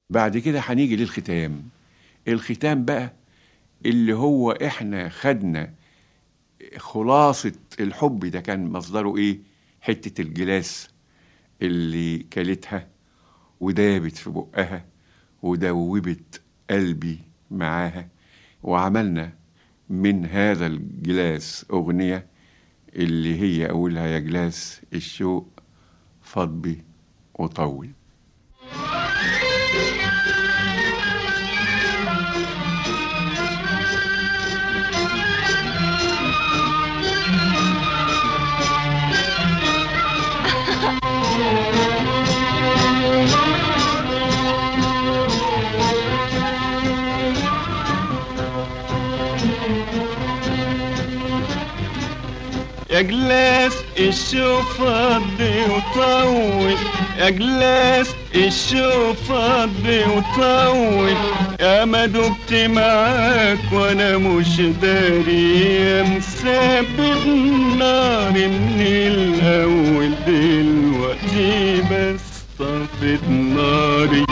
بعد كده هنيجي للختام الختام بقى اللي هو احنا خدنا خلاصة الحب ده كان مصدره ايه حتة الجلاس اللي كلتها ودابت في بقها ودوبت قلبي معاها وعملنا من هذا الجلاس أغنية اللي هي أولها يا جلاس الشوق فضبي وطول يا جلاس الشوف فضي وطول يا جلاس الشوف فضي وطول يا ما دبت معاك وانا مش داري يا مسبب نار من الاول دلوقتي بس طفت ناري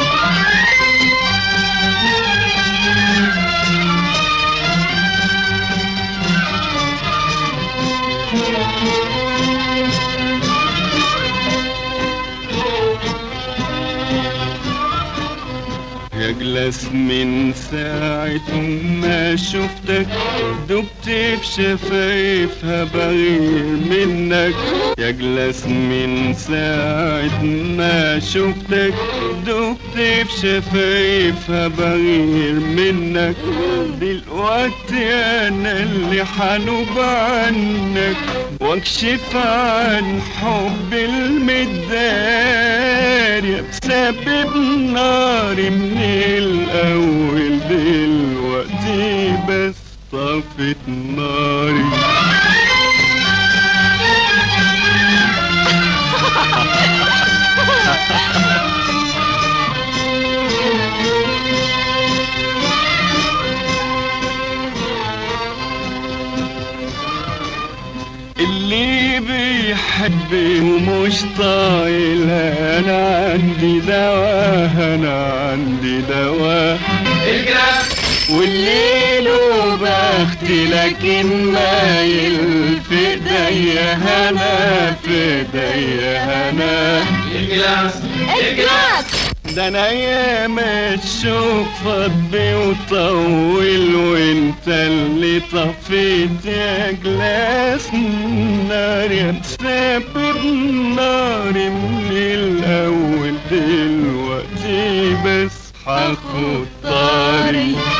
يا جلاس من ساعة ما شفتك دبت في شفايفها بغير منك يا جلاس من ساعة ما شفتك دبت في شفايفها بغير منك دلوقتي انا اللي حنوب عنك واكشف عن حب المداري بسبب ناري من الاول دلوقتي بس طفت ناري اللي بيحب ومش طايل انا عندي دواء انا عندي دواء والليل وبخت لكن مايل في ايديا هنا في ايديا هنا ده انا ايام الشوق فضي وطول وانت اللي طفيت يا جلاس نار يا مسافر ناري من الاول دلوقتي بس هاخد طاري